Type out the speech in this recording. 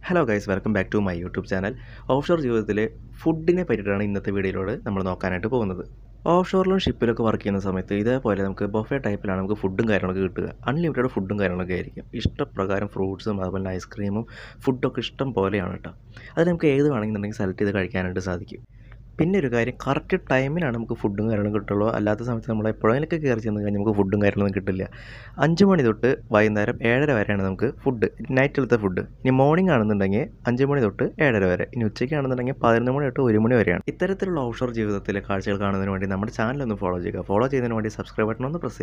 hello guys welcome back to my YouTube channel of shore ജീവിതത്തിലെ ഫുഡിനെ പറ്റിയിട്ടാണ് ഇന്നത്തെ വീഡിയോയിലൂടെ നമ്മൾ നോക്കാനായിട്ട് പോകുന്നത് ഓഫ് ഷോറിലും ഷിപ്പിലൊക്കെ വർക്ക് ചെയ്യുന്ന സമയത്ത് ഇതേപോലെ നമുക്ക് ബൊഫെ ടൈപ്പിലാണ് നമുക്ക് ഫുഡും കാര്യങ്ങളൊക്കെ കിട്ടുക അൺലിമിറ്റഡ് ഫുഡും കാര്യങ്ങളൊക്കെ ആയിരിക്കും ഇഷ്ടപ്രകാരം ഫ്രൂട്ട്സും അതുപോലെ ഐസ്ക്രീമും ഫുഡൊക്കെ ഇഷ്ടം പോലെയാണ് കേട്ടോ അത് നമുക്ക് ഏത് വേണമെന്നുണ്ടെങ്കിൽ സെലക്ട് ചെയ്ത് കഴിക്കാനായിട്ട് സാധിക്കും പിന്നെ ഒരു കാര്യം കറക്റ്റ് ടൈമിനാണ് നമുക്ക് ഫുഡും കാര്യങ്ങളും കിട്ടുള്ളൂ അല്ലാത്ത സമയത്ത് നമ്മൾ എപ്പോഴെങ്കിലൊക്കെ കയറി ചെന്ന് കഴിഞ്ഞാൽ നമുക്ക് ഫുഡും കാര്യങ്ങളൊന്നും കിട്ടില്ല അഞ്ച് മണി തൊട്ട് വൈകുന്നേരം ഏഴര വരെയാണ് നമുക്ക് ഫുഡ് നൈറ്റിലത്തെ ഫുഡ് ഇനി മോർണിംഗ് ആണെന്നുണ്ടെങ്കിൽ അഞ്ച് മണി തൊട്ട് ഏഴര വരെ ഇനി ഉച്ചയ്ക്കാണെന്നുണ്ടെങ്കിൽ പതിനൊന്ന് മണി തൊട്ട് ഒരു മണി വരെയാണ് ഇത്തരത്തിലുള്ള ഓഫ്ഷോർ ജീവിതത്തിലെ കാഴ്ചകൾ കാണുന്നതിന് വേണ്ടി നമ്മുടെ ചാനൽ ഒന്ന് ഫോളോ ചെയ്യുക ഫോളോ ചെയ്യുന്നതിന് വേണ്ടി സബ്സ്ക്രൈബ് ബട്ടൺ ഒന്ന് പ്രസ്